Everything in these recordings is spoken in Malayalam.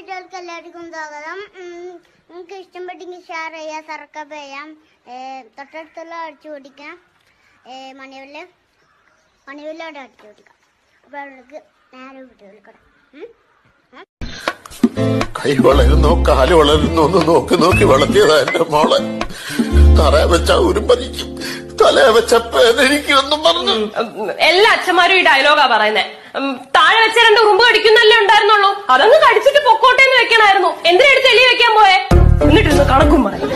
വീഡിയോകൾക്ക് എല്ലാവർക്കും സ്വാഗതം ഉം, നിങ്ങൾക്ക് ഇഷ്ടപ്പെട്ടെങ്കിൽ ഷെയർ ചെയ്യാം സബ്സ്ക്രൈബ് ചെയ്യാം ഏ, തൊട്ടടുത്തുള്ള അടിച്ചു പിടിക്കാം മണിവല്ല മണിവല്ലോടെ അടിച്ചു പിടിക്കാം അപ്പോൾ അവർക്ക് നേരെ വീഡിയോയിൽ കിടാം കൈ വളരുന്നു കാല് വളരുന്നു എന്ന് നോക്കി നോക്കി വളർത്തിയതാ എന്റെ മോളെ തറ വെച്ച ഉരുമ്പരിക്കും തല വെച്ച പേനരിക്കും പറഞ്ഞു എല്ലാ അച്ഛന്മാരും ഈ ഡയലോഗാ പറയുന്നേ ഉം, താഴെ വെച്ച രണ്ട് ഉറുമ്പ് കടിക്കുന്നല്ലേ ഉണ്ടായിരുന്നുള്ളൂ അതങ്ങ് കടിച്ചിട്ട് പൊക്കോട്ടെ എന്ന് വെക്കണായിരുന്നു എന്തിനെടുത്ത് എലി വെക്കാൻ പോയെ എന്നിട്ടിരുന്ന് കണക്കും പറയും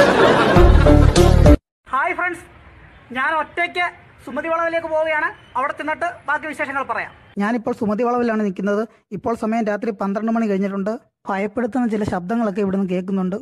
ഹായ് ഫ്രണ്ട്സ് ഞാൻ ഒറ്റയ്ക്ക് സുമതി വളവിലേക്ക് പോവുകയാണ് അവിടെ ചെന്നിട്ട് ബാക്കി വിശേഷങ്ങൾ പറയാം ഞാനിപ്പോൾ സുമതി വളവിലാണ് നിൽക്കുന്നത് ഇപ്പോൾ സമയം രാത്രി പന്ത്രണ്ട് മണി കഴിഞ്ഞിട്ടുണ്ട് ഭയപ്പെടുത്തുന്ന ചില ശബ്ദങ്ങളൊക്കെ ഇവിടുന്ന് കേൾക്കുന്നുണ്ട്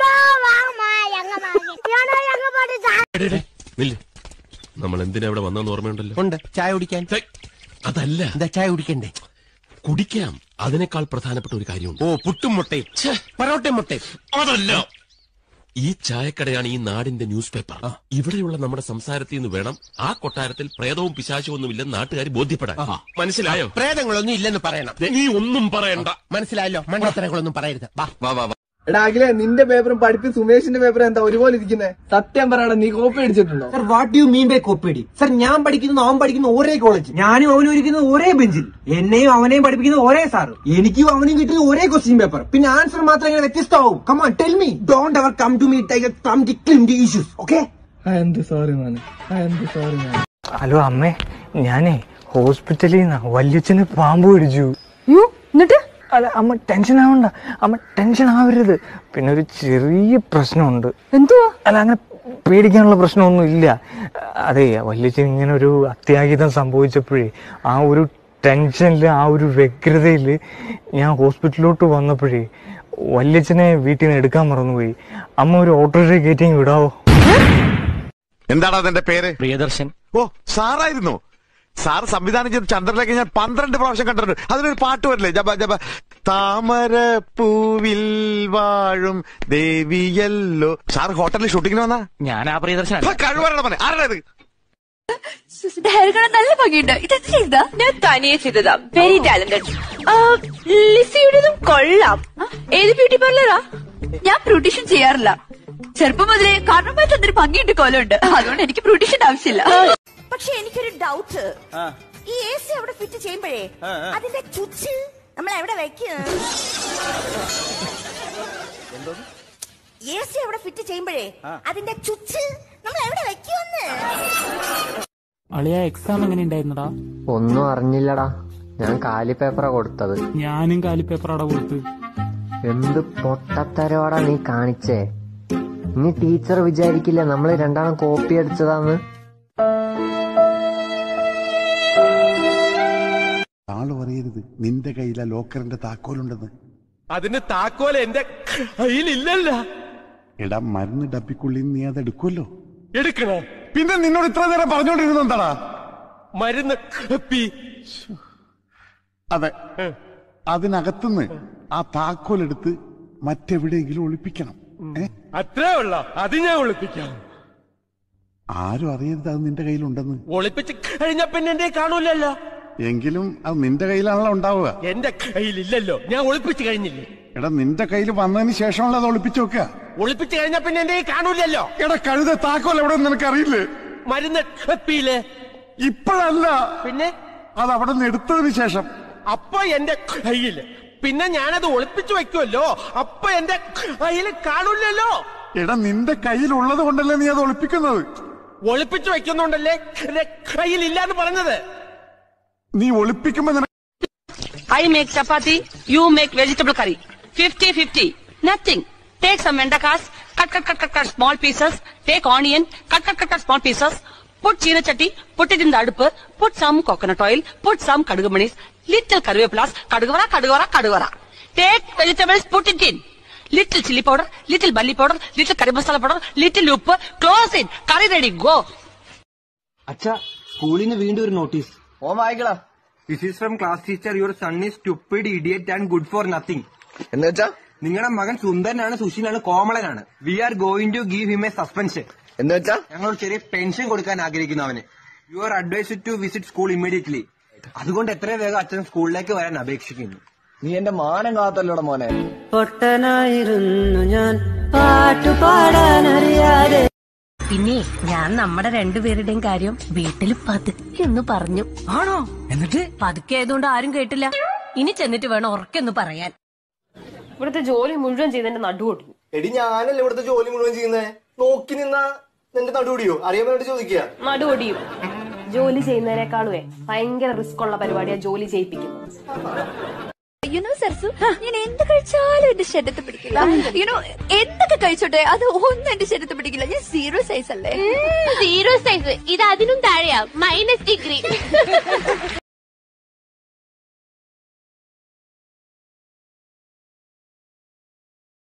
നമ്മൾ എന്തിനാ ഇവിടെ വന്നെന്ന് ഓർമ്മയുണ്ടല്ലോ ഉണ്ട് ചായ കുടിക്കാൻ ഛെ, അതല്ല എന്താ ചായ കുടിക്കണ്ടേ കുടിക്കാം അതിനേക്കാൾ പ്രധാനപ്പെട്ട ഒരു കാര്യമുണ്ട് ഓ പുട്ടും മുട്ടയും പൊറോട്ടയും മുട്ടയും അതല്ല ഈ ചായക്കടയാണ് ഈ നാടിന്റെ ന്യൂസ് പേപ്പർ ഇവിടെയുള്ള നമ്മുടെ സംസാരത്തിൽ നിന്ന് വേണം ആ കൊട്ടാരത്തിൽ പ്രേതവും പിശാചവും ഒന്നുമില്ലെന്ന് നാട്ടുകാർ ബോധ്യപ്പെടാൻ മനസ്സിലായോ പ്രേതങ്ങളൊന്നും ഇല്ലെന്ന് പറയണം നീ ഒന്നും പറയണ്ട മനസ്സിലായല്ലോ മണ്ടത്തരങ്ങളൊന്നും പറയരുത് വാ വാ വാ വാ എടാ അഖിലെ നിന്റെ പേപ്പറും പഠിപ്പും സുമേഷിന്റെ പേപ്പറും എന്താ ഒരുപോലെ ഇരിക്കുന്നേ സത്യം പറയടാ നീ കോപ്പി അടിച്ചിട്ടുണ്ടോ sir what you mean by കോപ്പിയടി സർ ഞാൻ പഠിക്കുന്നത് അവൻ പഠിക്കുന്ന ഒരേ കോളേജ് ഞാനും അവനും ഇരിക്കുന്നത് ഒരേ ബെഞ്ചിൽ എന്നെയും അവനെയും പഠിപ്പിക്കുന്നത് ഒരേ സാറ് എനിക്കും അവനും കിട്ടുന്ന ഒരേ ക്വസ്റ്റ്യൻ പേപ്പർ പിന്നെ ആൻസർ മാത്രം ഇങ്ങനെ വ്യത്യസ്തമാവും come on tell me don't ever come to me tiger come to climb the issues okay എന്ത് സോറി മാന് എന്ത് സോറി മാന് ഹലോ അമ്മേ ഞാനേ ഹോസ്പിറ്റലിൽ നിന്നാ വല്യച്ഛന് പാമ്പ് പിടിച്ചു എന്നിട്ട് അല്ല അമ്മ ടെൻഷൻ ആവണ്ട അമ്മ ടെൻഷൻ ആവരുത് പിന്നെ ഒരു ചെറിയ പ്രശ്നമുണ്ട് എന്തുവാ അല്ല അങ്ങനെ പേടിക്കാനുള്ള പ്രശ്നമൊന്നും ഇല്ല അതെ വല്യച്ഛൻ ഇങ്ങനെ ഒരു അത്യാഹിതം സംഭവിച്ചപ്പോഴേ ആ ഒരു ടെൻഷനിൽ ആ ഒരു വ്യഗ്രതയിൽ ഞാൻ ഹോസ്പിറ്റലിലോട്ട് വന്നപ്പോഴേ വല്യച്ഛനെ വീട്ടിൽ നിന്ന് എടുക്കാൻ മറന്നുപോയി അമ്മ ഒരു ഓട്ടോറിക്ഷ കയറ്റി വിടാവോ എന്താണ് അതിന്റെ പേര് പ്രിയദർശൻ ഓ സാറായിരുന്നു സാർ സംവിധാനം ചെയ്ത ചന്ദ്രലേഖ ഞാൻ പന്ത്രണ്ട് പ്രാവശ്യം കണ്ടിട്ടുണ്ട് അതിനൊരു പാട്ട് വരില്ലേ ജബ ജബ താമര പൂവിൽ വാഴും ദേവിയല്ലോ സാർ ഹോട്ടലിൽ ഷൂട്ടിങ്ങിന് വന്നാ ഞാൻ ആ പ്രിയദർശൻ കഴിവരണം പറഞ്ഞേ ആരുടെ ഇത് നല്ല ഭംഗിയുണ്ട് ഇതെന്ത് ചെയ്താ ഞാൻ തനിയെ ചെയ്തതാ വെരി ടാലന്റഡ് ലിസിയുടേതും കൊള്ളാം ഏത് ബ്യൂട്ടി പാർലറാ ഞാൻ ബ്യൂട്ടീഷ്യൻ ചെയ്യാറില്ല ചെറുപ്പം മുതലേ കാരണമായിട്ട് എന്തൊരു ഭംഗിയുണ്ട് കോലമുണ്ട് അതുകൊണ്ട് എനിക്ക് ബ്യൂട്ടീഷ്യൻ ആവശ്യമില്ല പക്ഷെ എനിക്കൊരു ഡൗട്ട് ഈ എ സി അവിടെ ഫിറ്റ് ചെയ്യുമ്പോഴേ അതിന്റെ ചുച്ച് നമ്മൾ എവിടെ വെക്കും എ സി അവിടെ ഫിറ്റ് ചെയ്യുമ്പോഴേ അതിന്റെ ചുച്ച് നമ്മൾ എവിടെ വെക്കുമെന്ന് അളിയ എക്സാം എങ്ങനെ ഉണ്ടായിരുന്നടാ ഒന്നും അറിഞ്ഞില്ലടാ ഞാൻ കാലി പേപ്പറാ കൊടുത്തത് ഞാനും കാലി പേപ്പറാടാ കൊടുത്ത് എന്ത് പൊട്ടത്തരവാടാ നീ കാണിച്ചേ ഇനി ടീച്ചർ വിചാരിക്കില്ല നമ്മൾ രണ്ടാളും കോപ്പി അടിച്ചതാന്ന് ആള് പറയരുത് നിന്റെ കയ്യിലെ ലോക്കറിന്റെ താക്കോലുണ്ടെന്ന് അതിന് താക്കോൽ എന്റെ കയ്യിലില്ലല്ല എടാ മരുന്ന് ഡപ്പിക്കുള്ളിൽ നീ അത് എടുക്കുമല്ലോ എടുക്കണോ പിന്നെ നിന്നോട് ഇത്ര നേരം പറഞ്ഞോണ്ടിരുന്നു എന്താടാ മരുന്ന് കപ്പി അതെ അതിനകത്തുനിന്ന് ആ താക്കോൽ എടുത്ത് മറ്റെവിടെയെങ്കിലും ഒളിപ്പിക്കണം ഏ? അത്രേ ഉള്ള അത് ഞാൻ ഒളിപ്പിക്കാം ആരും അറിയരുത് അത് നിന്റെ കയ്യിലുണ്ടെന്ന് ഒളിപ്പിച്ച് കഴിഞ്ഞ പിന്നെ എന്റെ കാണൂലല്ലോ എങ്കിലും അത് നിന്റെ കയ്യിലാണല്ലോ ഉണ്ടാവുക എന്റെ കയ്യിലില്ലല്ലോ ഞാൻ ഒളിപ്പിച്ച് കഴിഞ്ഞില്ലേ എടാ നിന്റെ കയ്യിൽ വന്നതിന് ശേഷമുള്ള അത് ഒളിപ്പിച്ചു വെക്കുക ഒളിപ്പിച്ച് കഴിഞ്ഞ പിന്നെ എന്റെ കാണൂലല്ലോ എടാ കഴുത താക്കോൽ എവിടെ നിനക്ക് അറിയില്ലേ മരുന്ന് കപ്പിയില് ഇപ്പോഴല്ല പിന്നെ അത് അവിടെ നിന്ന് എടുത്തതിന് ശേഷം അപ്പൊ എന്റെ കയ്യില് പിന്നെ ഞാനത് ഒളിപ്പിച്ചു വെക്കുമല്ലോ അപ്പൊ എന്റെ കയ്യിൽ കാണൂലല്ലോ എടാ നിന്റെ കയ്യിലുള്ളത് കൊണ്ടല്ലേ നീ അത് ഒളിപ്പിക്കുന്നത് ഒളിപ്പിച്ചു വെക്കുന്നുണ്ടല്ലേ എന്റെ കയ്യിൽ ഇല്ലാന്ന് പറഞ്ഞത് നീ ഒളിപ്പിക്കുമ്പോ നിനക്ക് I make chapati, you make vegetable curry. 50-50. Nothing. Take some vendakas, cut, cut, cut, cut, cut small pieces. Take onion, cut, cut, cut, cut small pieces. Put china chatti, put it in the adupu, put some coconut oil, put some kadugumanis, little karvepulas, kadugavara, kadugavara, kadugavara. Take vegetables, put it in. Little chili powder, little bully powder, little curry masala powder, little uppu, close it. Curry ready, go. അച്ഛാ സ്കൂളിൽ നിന്ന് വീണ്ടും ഒരു നോട്ടീസ് ഓ വായിക്കടാ this is from class teacher your son is stupid idiot and good for nothing എന്ന് വെച്ചാ നിങ്ങളുടെ മകൻ സുന്ദരനാണ് സുശീലാണ് കോമളനാണ് we are going to give him a suspension എന്ന് വെച്ചാ ഞങ്ങൾ ഒരു ചെറിയ പെൻഷൻ കൊടുക്കാൻ ആഗ്രഹിക്കുന്നു അവന് you are advised to visit school immediately അതുകൊണ്ട് എത്രയും വേഗം അച്ഛൻ സ്കൂളിലേക്ക് വരാൻ അപേക്ഷിക്കുന്നു നീ എന്റെ മാനം കാത്തല്ലോടെ മോനെ പൊട്ടനായിരുന്നു ഞാൻ പാട്ടുപാടാനറിയാതെ പിന്നെ ഞാൻ നമ്മുടെ രണ്ടുപേരുടെയും കാര്യം വീട്ടിൽ പതുക്കെ ഒന്ന് പറഞ്ഞു ആണോ എന്നിട്ട് പതുക്കെ ആയതുകൊണ്ട് ആരും കേട്ടില്ല ഇനി ചെന്നിട്ട് വേണം ഉറക്കൊന്ന് പറയാൻ ഇവിടുത്തെ ജോലി മുഴുവൻ ചെയ്തെന്റെ നടുവൊടിഞ്ഞു എടി ഞാനല്ലേ ഇവിടുത്തെ ജോലി മുഴുവൻ ചെയ്യുന്നേ നോക്കി നിന്ന നിന്റെ നടുപിടിയോ അറിയാൻ വേണ്ടി ചോദിക്കുക നടുവൊടിയും ജോലി ചെയ്യുന്നതിനേക്കാളുവേ ഭയങ്കര റിസ്ക് ഉള്ള പരിപാടിയാ ജോലി ചെയ്യിപ്പിക്കുന്നത് യുനോ സർസു ഞാൻ എന്ത് കഴിച്ചാലും എന്റെ ശരീരത്തെ പിടിക്കില്ല യുനോ എന്തൊക്കെ കഴിച്ചോട്ടെ അത് ഒന്നും എന്റെ ശരീരത്തെ പിടിക്കില്ല ഞാൻ സീറോ സൈസ് അല്ലേ സീറോ സൈസ് ഇത് അതിനും താഴെയാ മൈനസ് ഡിഗ്രി